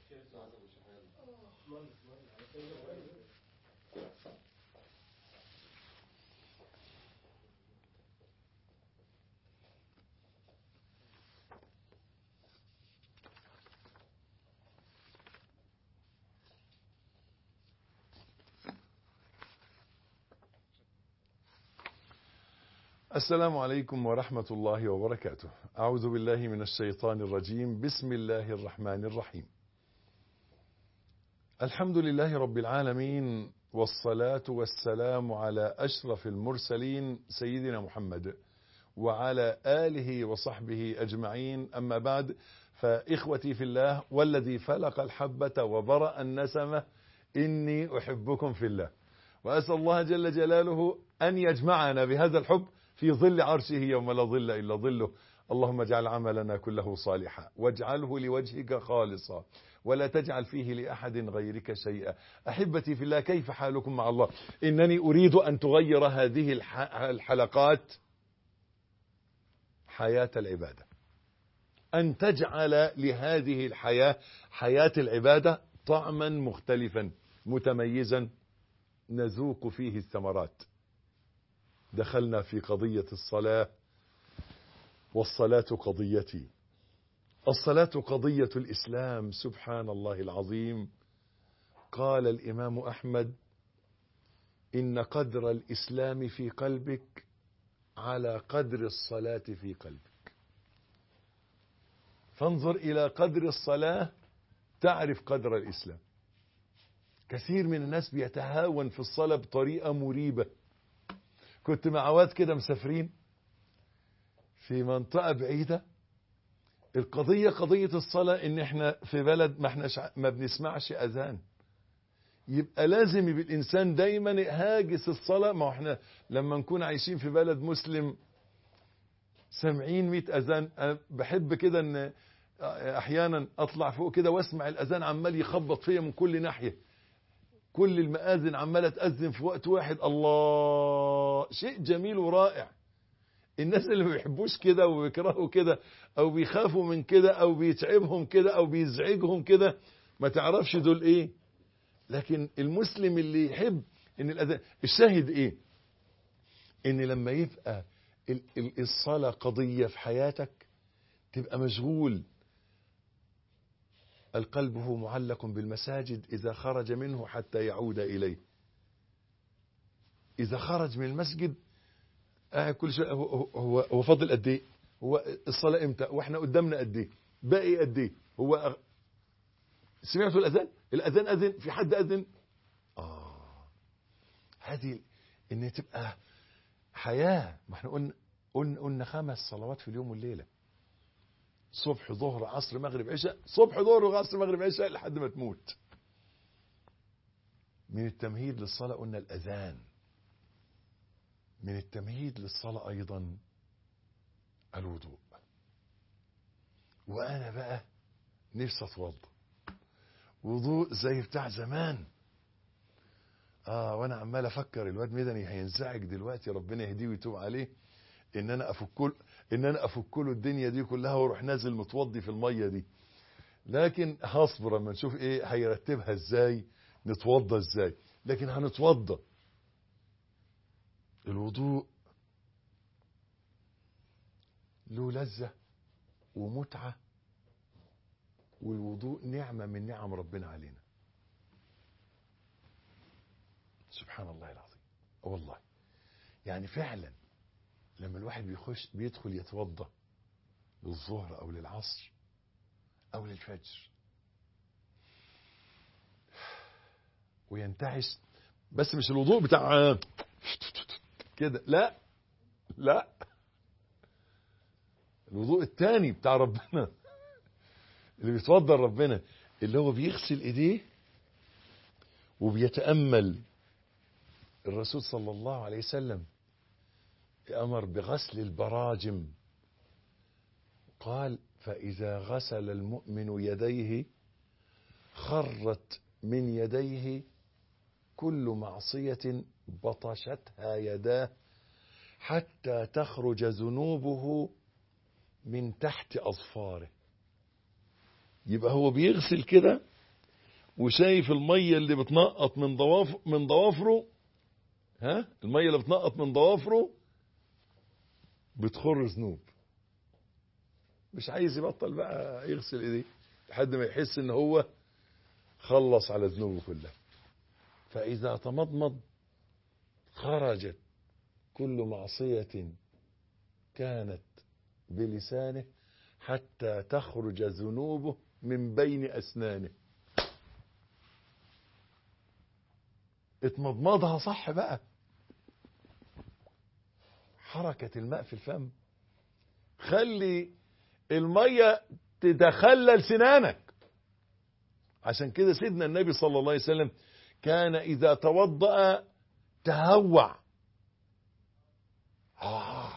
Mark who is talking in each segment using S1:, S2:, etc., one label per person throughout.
S1: السلام عليكم ورحمة الله وبركاته أعوذ بالله من الشيطان الرجيم بسم الله الرحمن الرحيم الحمد لله رب العالمين والصلاة والسلام على أشرف المرسلين سيدنا محمد وعلى آله وصحبه أجمعين أما بعد فإخوتي في الله والذي فلق الحبة وبرأ النسمة إني أحبكم في الله وأسأل الله جل جلاله أن يجمعنا بهذا الحب في ظل عرشه يوم لا ظل إلا ظله اللهم اجعل عملنا كله صالحا واجعله لوجهك خالصا ولا تجعل فيه لأحد غيرك شيئا أحبتي في الله كيف حالكم مع الله إنني أريد أن تغير هذه الحلقات حياة العبادة أن تجعل لهذه الحياة حياة العبادة طعما مختلفا متميزا نذوق فيه الثمرات دخلنا في قضية الصلاة والصلاة قضيتي الصلاة قضية الإسلام سبحان الله العظيم قال الإمام أحمد إن قدر الإسلام في قلبك على قدر الصلاة في قلبك فانظر إلى قدر الصلاة تعرف قدر الإسلام كثير من الناس بيتهاون في الصلاة بطريقة مريبة كنت مع واد كده مسافرين في منطقة بعيدة القضية قضية الصلاة ان احنا في بلد ما احناش ما بنسمعش اذان يبقى لازم يبقى الانسان دايما هاجس الصلاة ما احنا لما نكون عايشين في بلد مسلم سامعين 100 اذان أنا بحب كده ان احيانا اطلع فوق كده واسمع الاذان عمال يخبط فيا من كل ناحيه كل المآذن عمالة تأذن في وقت واحد الله شيء جميل ورائع الناس اللي ما بيحبوش كده وبيكرهوا كده او بيخافوا من كده او بيتعبهم كده او بيزعجهم كده ما تعرفش دول ايه لكن المسلم اللي يحب ان الاذان الشاهد ايه ان لما يبقى الصلاة قضية في حياتك تبقى مشغول القلب هو معلق بالمساجد إذا خرج منه حتى يعود إليه إذا خرج من المسجد قاعد كل شيء هو, هو, هو فاضل قد ايه هو الصلاة امتى واحنا قدامنا قد ايه باقي قد ايه هو سمعتوا الأذان الأذان أذن في حد أذن آه هذه إن تبقى حياة ما احنا قلنا قلنا, قلنا خمس صلوات في اليوم والليلة صبح ظهر عصر مغرب عشاء صبح ظهر عصر مغرب عشاء لحد ما تموت من التمهيد للصلاة قلنا الأذان من التمهيد للصلاة أيضا الوضوء وأنا بقى نفسي أتوضى وضوء زي بتاع زمان اه وانا عمال افكر الواد مدني هينزعج دلوقتي ربنا يهديه ويتوب عليه ان انا افك ان انا افك له الدنيا دي كلها واروح نازل متوضي في الميه دي لكن هصبر اما نشوف ايه هيرتبها ازاي نتوضى ازاي لكن هنتوضى الوضوء له لذة ومتعة والوضوء نعمة من نعم ربنا علينا سبحان الله العظيم والله يعني فعلا لما الواحد بيخش بيدخل يتوضى للظهر او للعصر او للفجر وينتعش بس مش الوضوء بتاع كده لا لا الوضوء الثاني بتاع ربنا اللي بيتوضى ربنا اللي هو بيغسل ايديه وبيتامل الرسول صلى الله عليه وسلم امر بغسل البراجم قال فاذا غسل المؤمن يديه خرت من يديه كل معصيه بطشتها يداه حتى تخرج ذنوبه من تحت اظفاره يبقى هو بيغسل كده وشايف المية اللي بتنقط من ضواف من ضوافره ها المية اللي بتنقط من ضوافره بتخر ذنوب مش عايز يبطل بقى يغسل ايديه لحد ما يحس ان هو خلص على ذنوبه كلها فإذا تمضمض خرجت كل معصية كانت بلسانه حتى تخرج ذنوبه من بين أسنانه اتمضمضها صح بقى حركة الماء في الفم خلي المية تتخلل سنانك عشان كده سيدنا النبي صلى الله عليه وسلم كان إذا توضأ تهوع آه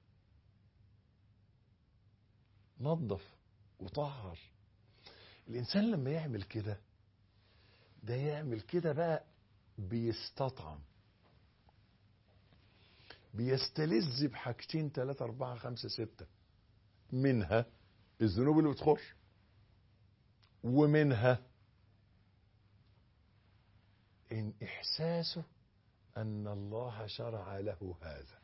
S1: نظف وطهر الإنسان لما يعمل كده ده يعمل كده بقى بيستطعم بيستلذ بحاجتين ثلاثة أربعة خمسة ستة منها الذنوب اللي بتخش ومنها إن إحساسه أن الله شرع له هذا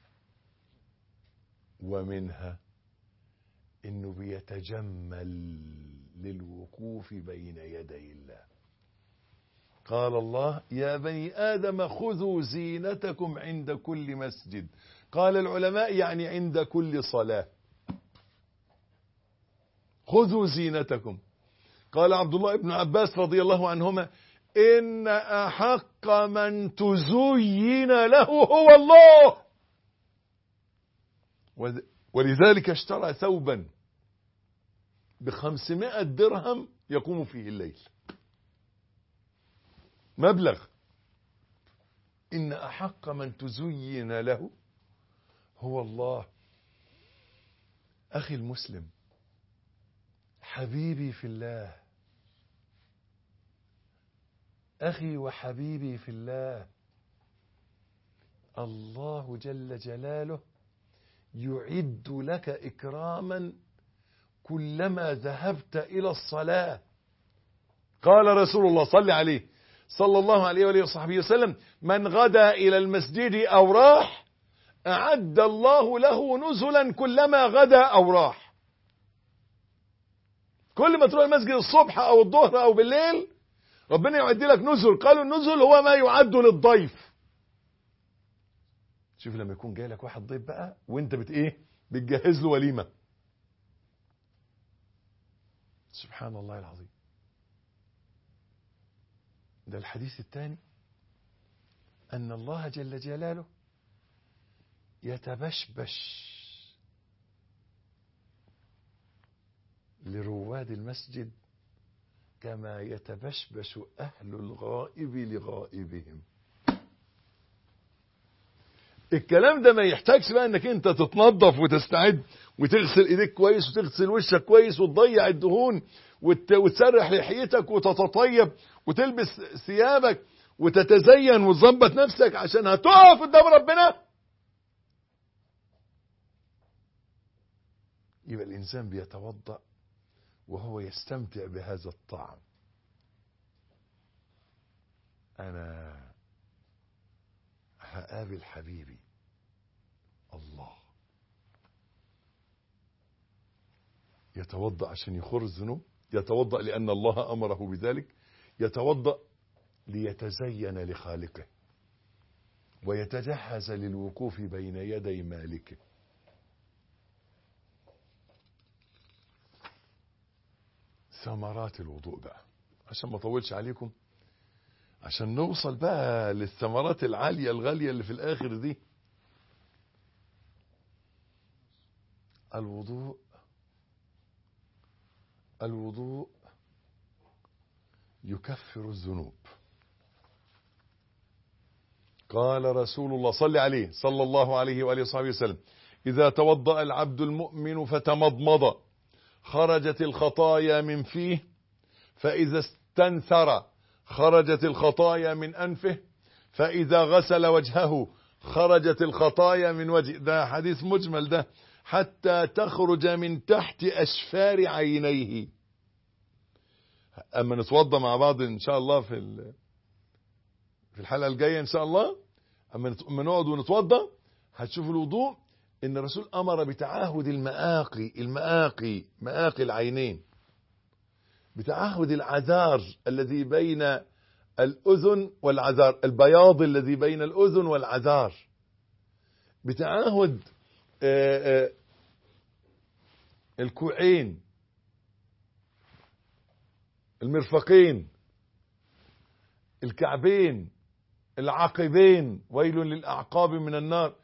S1: ومنها إنه بيتجمل للوقوف بين يدي الله قال الله يا بني آدم خذوا زينتكم عند كل مسجد قال العلماء يعني عند كل صلاة خذوا زينتكم قال عبد الله بن عباس رضي الله عنهما إن أحق من تزين له هو الله ولذلك اشترى ثوبا بخمسمائة درهم يقوم فيه الليل مبلغ إن أحق من تزين له هو الله أخي المسلم حبيبي في الله أخي وحبيبي في الله الله جل جلاله يعد لك إكراما كلما ذهبت إلى الصلاة قال رسول الله صلى عليه صلى الله عليه وآله وصحبه وسلم من غدا إلى المسجد أو راح أعد الله له نزلا كلما غدا أو راح كل ما تروح المسجد الصبح أو الظهر أو بالليل ربنا يعد لك نزل قالوا النزل هو ما يعد للضيف شوف لما يكون جاي لك واحد ضيف بقى وانت بت ايه بتجهز له وليمه سبحان الله العظيم ده الحديث الثاني أن الله جل جلاله يتبشبش لرواد المسجد كما يتبشبش أهل الغائب لغائبهم الكلام ده ما يحتاجش بقى انك انت تتنظف وتستعد وتغسل ايديك كويس وتغسل وشك كويس وتضيع الدهون وت... وتسرح لحيتك وتتطيب وتلبس ثيابك وتتزين وتظبط نفسك عشان هتقف قدام ربنا يبقى الانسان بيتوضا وهو يستمتع بهذا الطعم انا هقابل حبيبي الله يتوضا عشان يخر الذنوب يتوضا لان الله امره بذلك يتوضا ليتزين لخالقه ويتجهز للوقوف بين يدي مالكه ثمرات الوضوء بقى عشان ما اطولش عليكم عشان نوصل بقى للثمرات العالية الغالية اللي في الآخر دي الوضوء الوضوء يكفر الذنوب قال رسول الله صلى عليه صلى الله عليه وآله وصحبه وسلم إذا توضأ العبد المؤمن فتمضمض خرجت الخطايا من فيه فإذا استنثر خرجت الخطايا من أنفه فإذا غسل وجهه خرجت الخطايا من وجهه ده حديث مجمل ده حتى تخرج من تحت أشفار عينيه اما نتوضى مع بعض ان شاء الله في ال- في الحلقه الجايه ان شاء الله اما نت- اما نقعد ونتوضى هتشوف الوضوء ان الرسول امر بتعاهد المآقي المآقي مآقي العينين بتعاهد العذار الذي بين الأذن والعذار البياض الذي بين الأذن والعذار بتعاهد آه، آه، الكوعين المرفقين الكعبين العقبين ويل للأعقاب من النار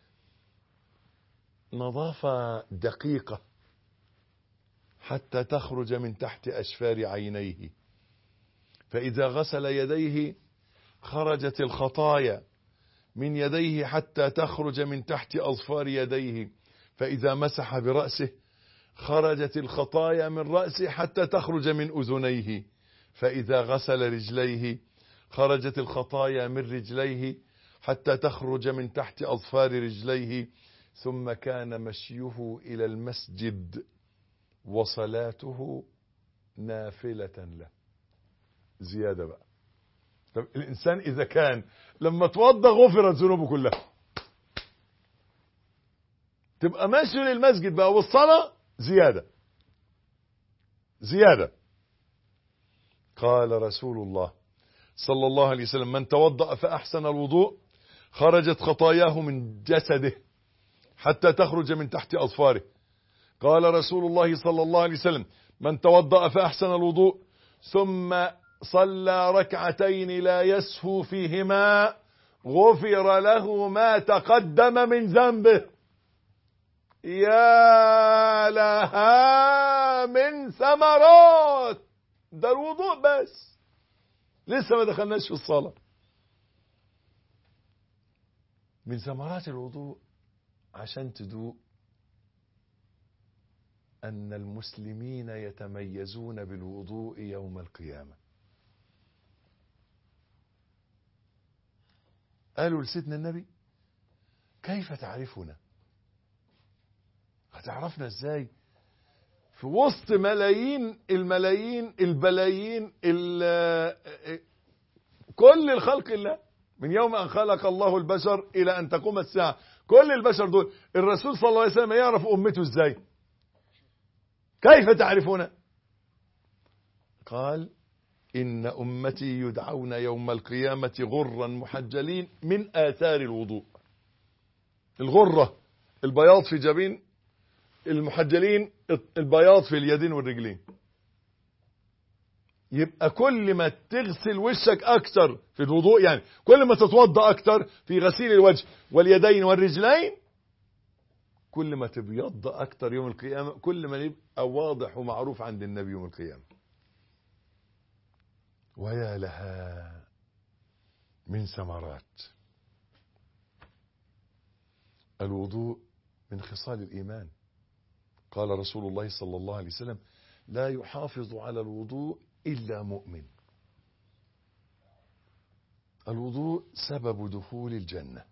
S1: نظافة دقيقة حتى تخرج من تحت أشفار عينيه فإذا غسل يديه خرجت الخطايا من يديه حتى تخرج من تحت أظفار يديه فإذا مسح برأسه خرجت الخطايا من رأسه حتى تخرج من أذنيه فإذا غسل رجليه خرجت الخطايا من رجليه حتى تخرج من تحت أظفار رجليه ثم كان مشيه إلى المسجد وصلاته نافلة له زيادة بقى طب الإنسان إذا كان لما توضى غفرت ذنوبه كلها تبقى ماشي للمسجد بقى والصلاة زيادة زيادة قال رسول الله صلى الله عليه وسلم من توضأ فأحسن الوضوء خرجت خطاياه من جسده حتى تخرج من تحت أظفاره قال رسول الله صلى الله عليه وسلم من توضأ فأحسن الوضوء ثم صلى ركعتين لا يسهو فيهما غفر له ما تقدم من ذنبه يا لها من ثمرات ده الوضوء بس لسه ما دخلناش في الصلاة من ثمرات الوضوء عشان تدوق أن المسلمين يتميزون بالوضوء يوم القيامة قالوا لسيدنا النبي كيف تعرفنا هتعرفنا ازاي في وسط ملايين الملايين البلايين ال- كل الخلق الله من يوم أن خلق الله البشر إلى أن تقوم الساعة كل البشر دول الرسول صلى الله عليه وسلم يعرف أمته ازاي كيف تعرفون قال إن أمتي يدعون يوم القيامة غرا محجلين من آثار الوضوء الغرة البياض في جبين المحجلين البياض في اليدين والرجلين يبقى كل ما تغسل وشك اكتر في الوضوء يعني كل ما تتوضا اكتر في غسيل الوجه واليدين والرجلين كل ما تبيض اكتر يوم القيامه كل ما يبقى واضح ومعروف عند النبي يوم القيامه ويا لها من ثمرات الوضوء من خصال الايمان قال رسول الله صلى الله عليه وسلم لا يحافظ على الوضوء إلا مؤمن الوضوء سبب دخول الجنة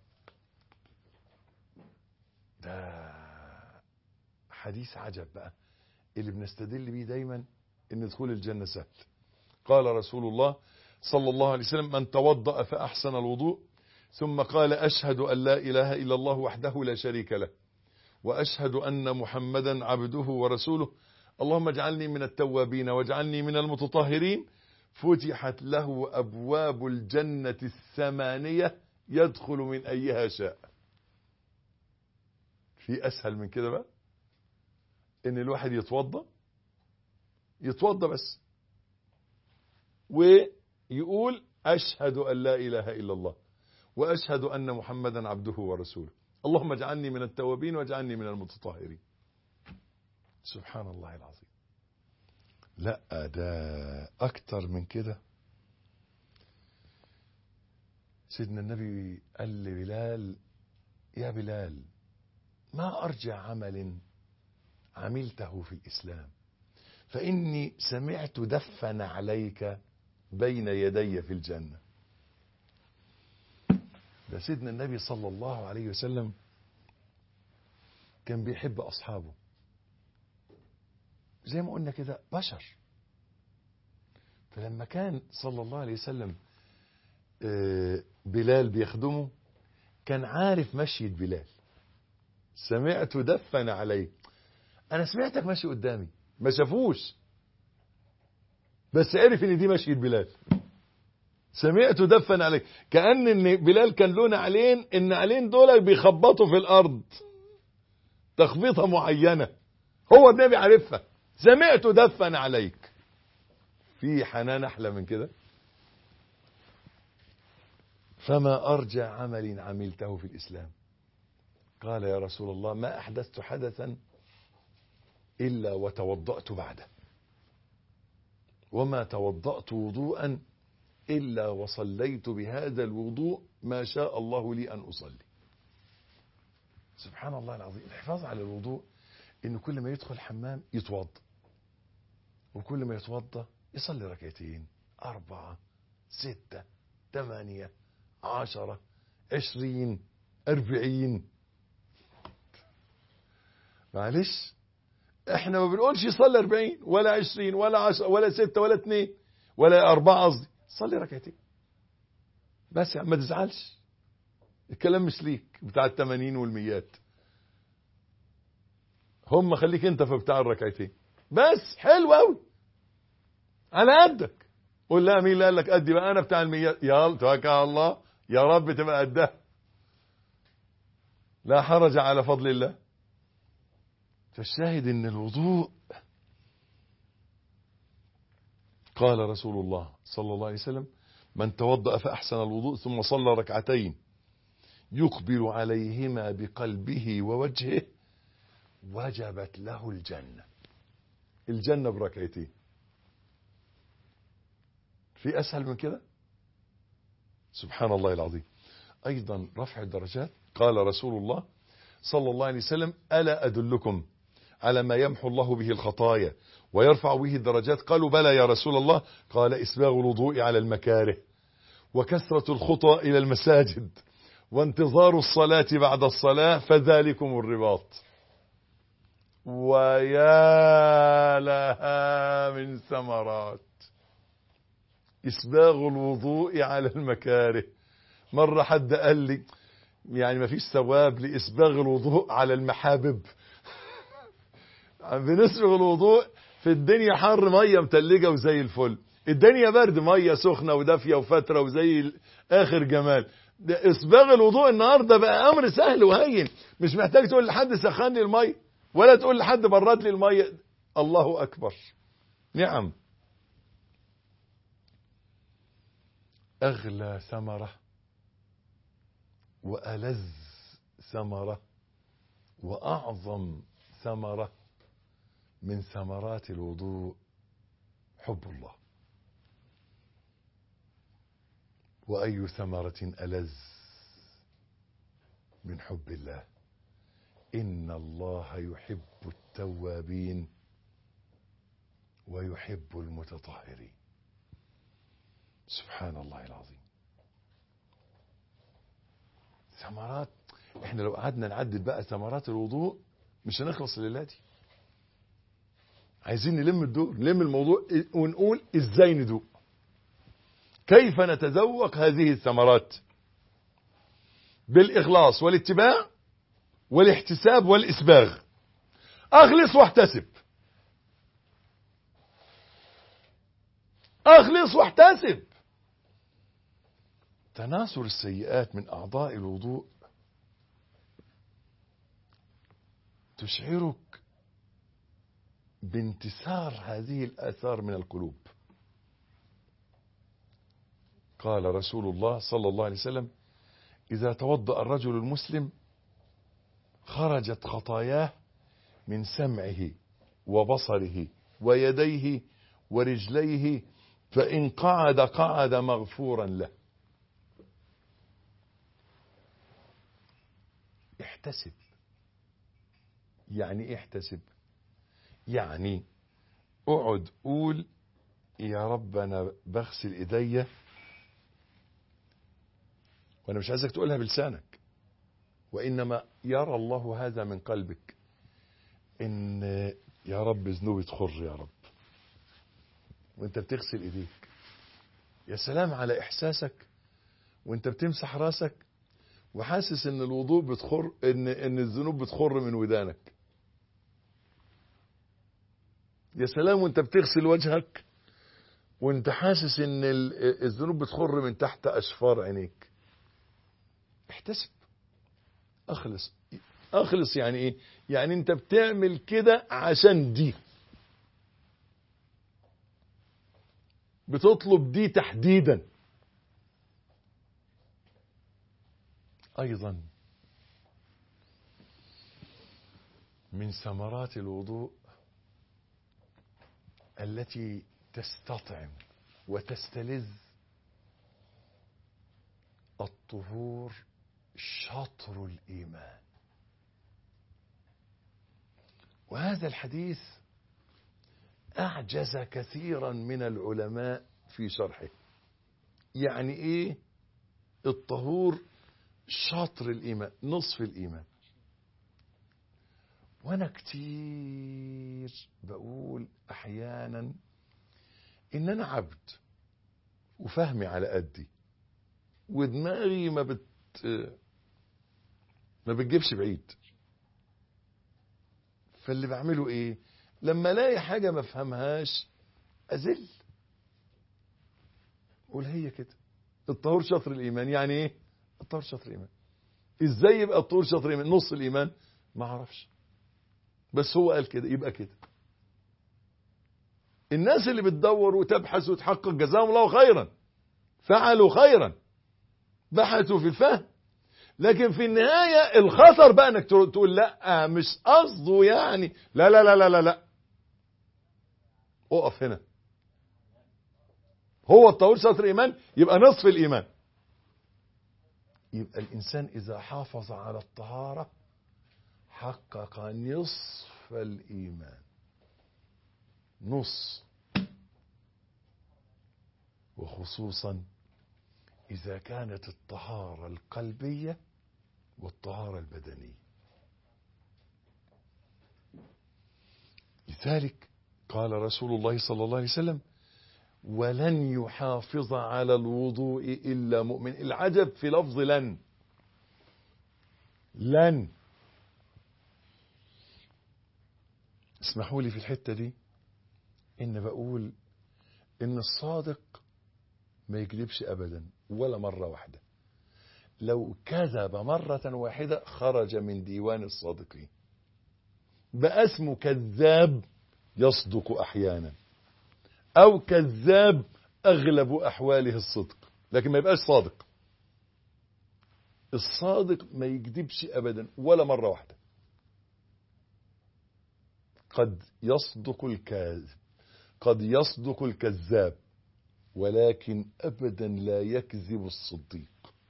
S1: ده حديث عجب بقى اللي بنستدل بيه دايما ان دخول الجنة سهل قال رسول الله صلى الله عليه وسلم من توضأ فأحسن الوضوء ثم قال أشهد أن لا إله إلا الله وحده لا شريك له وأشهد أن محمدا عبده ورسوله اللهم اجعلني من التوابين واجعلني من المتطهرين فتحت له أبواب الجنة الثمانية يدخل من أيها شاء في أسهل من كده بقى إن الواحد يتوضى يتوضى بس ويقول أشهد أن لا إله إلا الله وأشهد أن محمدا عبده ورسوله اللهم اجعلني من التوابين واجعلني من المتطهرين سبحان الله العظيم لا ده أكتر من كده سيدنا النبي قال لبلال يا بلال ما أرجع عمل عملته في الإسلام فإني سمعت دفن عليك بين يدي في الجنة ده سيدنا النبي صلى الله عليه وسلم كان بيحب أصحابه زي ما قلنا كده بشر فلما كان صلى الله عليه وسلم آه، بلال بيخدمه كان عارف مشية بلال سمعت دفن عليه انا سمعتك ماشي قدامي ما شافوش بس عرف ان دي مشية بلال سمعت دفن عليه كأن ان بلال كان له نعلين النعلين دول بيخبطوا في الارض تخبيطة معينة هو النبي عارفها سمعت دفن عليك في حنان احلى من كده فما ارجى عمل عملته في الاسلام قال يا رسول الله ما احدثت حدثا الا وتوضأت بعده وما توضأت وضوءا إلا وصليت بهذا الوضوء ما شاء الله لي أن أصلي سبحان الله العظيم الحفاظ على الوضوء إنه كل ما يدخل حمام يتوضا وكل ما يتوضا يصلي ركعتين أربعة ستة ثمانية عشرة عشرين أربعين معلش احنا ما بنقولش يصلي 40 ولا 20 ولا 10 ولا 6 ولا 2 ولا 4 قصدي صلي ركعتين بس يا عم ما تزعلش الكلام مش ليك بتاع ال 80 والميات هم خليك انت في بتاع الركعتين بس حلو قوي على قدك قول لها مين اللي قال لك قدي بقى انا بتاع الميات يلا توكل على الله يا رب تبقى قدها لا حرج على فضل الله فالشاهد ان الوضوء قال رسول الله صلى الله عليه وسلم من توضأ فأحسن الوضوء ثم صلى ركعتين يقبل عليهما بقلبه ووجهه وجبت له الجنة الجنة بركعتين في أسهل من كده سبحان الله العظيم أيضا رفع الدرجات قال رسول الله صلى الله عليه وسلم ألا أدلكم على ما يمحو الله به الخطايا ويرفع به الدرجات قالوا بلى يا رسول الله قال إسباغ الوضوء على المكاره وكثرة الخطى إلى المساجد وانتظار الصلاة بعد الصلاة فذلكم الرباط ويا لها من ثمرات إسباغ الوضوء على المكاره مرة حد قال لي يعني ما فيش ثواب لإسباغ الوضوء على المحابب بنسبغ الوضوء في الدنيا حر ميه متلجه وزي الفل الدنيا برد ميه سخنه ودافيه وفتره وزي اخر جمال ده اسباغ الوضوء النهارده بقى امر سهل وهين مش محتاج تقول لحد سخن لي الميه ولا تقول لحد برد لي الميه الله اكبر نعم اغلى ثمره والذ ثمره واعظم ثمره من ثمرات الوضوء حب الله وأي ثمرة ألذ من حب الله إن الله يحب التوابين ويحب المتطهرين سبحان الله العظيم ثمرات احنا لو قعدنا نعدد بقى ثمرات الوضوء مش هنخلص الليله دي عايزين نلم الدور نلم الموضوع ونقول ازاي ندوق كيف نتذوق هذه الثمرات بالاخلاص والاتباع والاحتساب والاسباغ اخلص واحتسب اخلص واحتسب تناثر السيئات من اعضاء الوضوء تشعرك بانتثار هذه الآثار من القلوب قال رسول الله صلى الله عليه وسلم إذا توضأ الرجل المسلم خرجت خطاياه من سمعه وبصره ويديه ورجليه فإن قعد قعد مغفورا له احتسب يعني ايه احتسب يعني اقعد قول يا رب انا بغسل ايديا وانا مش عايزك تقولها بلسانك وانما يرى الله هذا من قلبك ان يا رب ذنوبي تخر يا رب وانت بتغسل ايديك يا سلام على احساسك وانت بتمسح راسك وحاسس ان الوضوء بتخر ان ان الذنوب بتخر من ودانك يا سلام وانت بتغسل وجهك وانت حاسس ان ال- الذنوب بتخر من تحت اشفار عينيك احتسب اخلص اخلص يعني ايه يعني انت بتعمل كده عشان دي بتطلب دي تحديدا ايضا من ثمرات الوضوء التي تستطعم وتستلذ الطهور شطر الايمان وهذا الحديث اعجز كثيرا من العلماء في شرحه يعني ايه الطهور شطر الايمان نصف الايمان وانا كتير بقول احيانا ان انا عبد وفهمي على قدي ودماغي ما بت ما بتجيبش بعيد فاللي بعمله ايه لما الاقي حاجه ما افهمهاش ازل قول هي كده الطهور شطر الايمان يعني ايه الطهور شطر الايمان ازاي يبقى الطهور شطر الايمان نص الايمان ما اعرفش بس هو قال كده يبقى كده الناس اللي بتدور وتبحث وتحقق جزاهم الله خيرا فعلوا خيرا بحثوا في الفهم لكن في النهاية الخطر بقى انك تقول لا مش قصده يعني لا لا لا لا لا لا اقف هنا هو الطهور شطر ايمان يبقى نصف الايمان يبقى الانسان اذا حافظ على الطهارة حقق نصف الايمان نص وخصوصا إذا كانت الطهارة القلبية والطهارة البدنية لذلك قال رسول الله صلى الله عليه وسلم ولن يحافظ على الوضوء إلا مؤمن العجب في لفظ لن لن اسمحوا لي في الحتة دي إن بقول إن الصادق ما يكذبش ابدا ولا مرة واحدة لو كذب مرة واحدة خرج من ديوان الصادقين بقى اسمه كذاب يصدق احيانا او كذاب اغلب احواله الصدق لكن ما يبقاش صادق الصادق ما يكذبش ابدا ولا مرة واحدة قد يصدق الكاذب قد يصدق الكذاب ولكن ابدا لا يكذب الصديق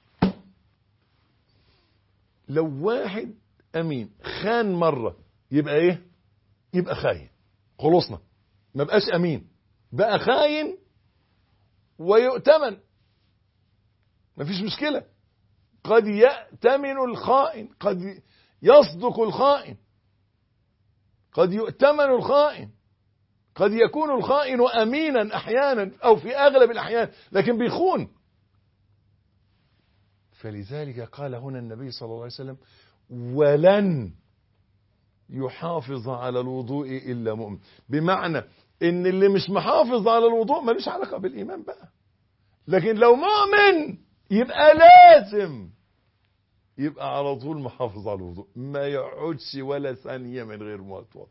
S1: لو واحد امين خان مره يبقى ايه يبقى خاين خلصنا ما بقاش امين بقى خاين ويؤتمن مفيش مشكله قد يأتمن الخائن قد يصدق الخائن قد يؤتمن الخائن قد يكون الخائن امينا احيانا او في اغلب الاحيان لكن بيخون فلذلك قال هنا النبي صلى الله عليه وسلم ولن يحافظ على الوضوء الا مؤمن بمعنى ان اللي مش محافظ على الوضوء ملوش علاقه بالايمان بقى لكن لو مؤمن يبقى لازم يبقى على طول محافظ على الوضوء ما يقعدش ولا ثانيه من غير ما يتوضا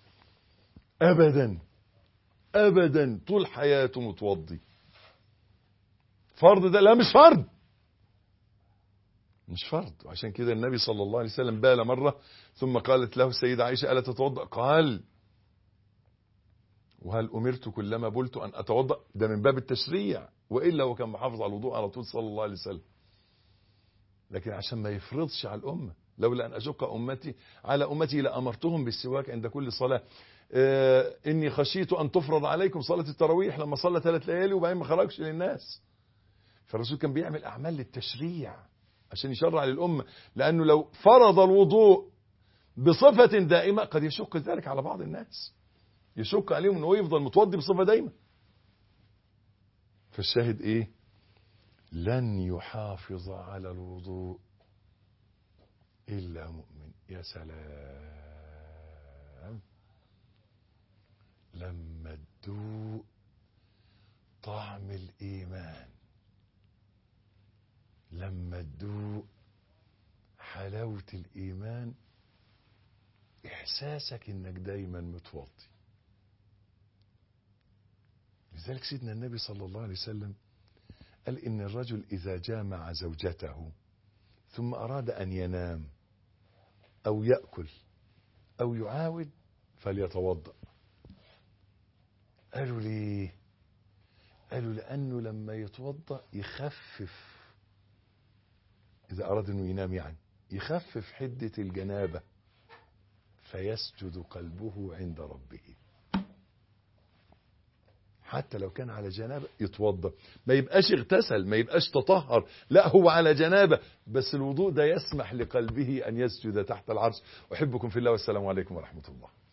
S1: ابدا ابدا طول حياته متوضي فرض ده لا مش فرض مش فرض وعشان كده النبي صلى الله عليه وسلم بال مرة ثم قالت له السيدة عائشة ألا تتوضأ قال وهل أمرت كلما بلت أن أتوضأ ده من باب التشريع وإلا هو كان محافظ على الوضوء على طول صلى الله عليه وسلم لكن عشان ما يفرضش على الأمة لولا أن أشق أمتي على أمتي لأمرتهم بالسواك عند كل صلاة آه إني خشيت أن تفرض عليكم صلاة التراويح لما صلى ثلاث ليالي وبعدين ما خرجش للناس فالرسول كان بيعمل أعمال للتشريع عشان يشرع للأمة لأنه لو فرض الوضوء بصفة دائمة قد يشق ذلك على بعض الناس يشق عليهم أنه يفضل متوضي بصفة دائمة فالشاهد ايه لن يحافظ على الوضوء الا مؤمن يا سلام لما تدوق طعم الايمان لما تدوق حلاوه الايمان احساسك انك دايما متوضي لذلك سيدنا النبي صلى الله عليه وسلم قال إن الرجل إذا جامع زوجته ثم أراد أن ينام أو يأكل أو يعاود فليتوضأ قالوا ليه قالوا لأنه لما يتوضأ يخفف إذا أراد أنه ينام يعني يخفف حدة الجنابة فيسجد قلبه عند ربه حتى لو كان على جنابة يتوضا ما يبقاش اغتسل ما يبقاش تطهر لا هو على جنابة بس الوضوء ده يسمح لقلبه أن يسجد تحت العرش أحبكم في الله والسلام عليكم ورحمة الله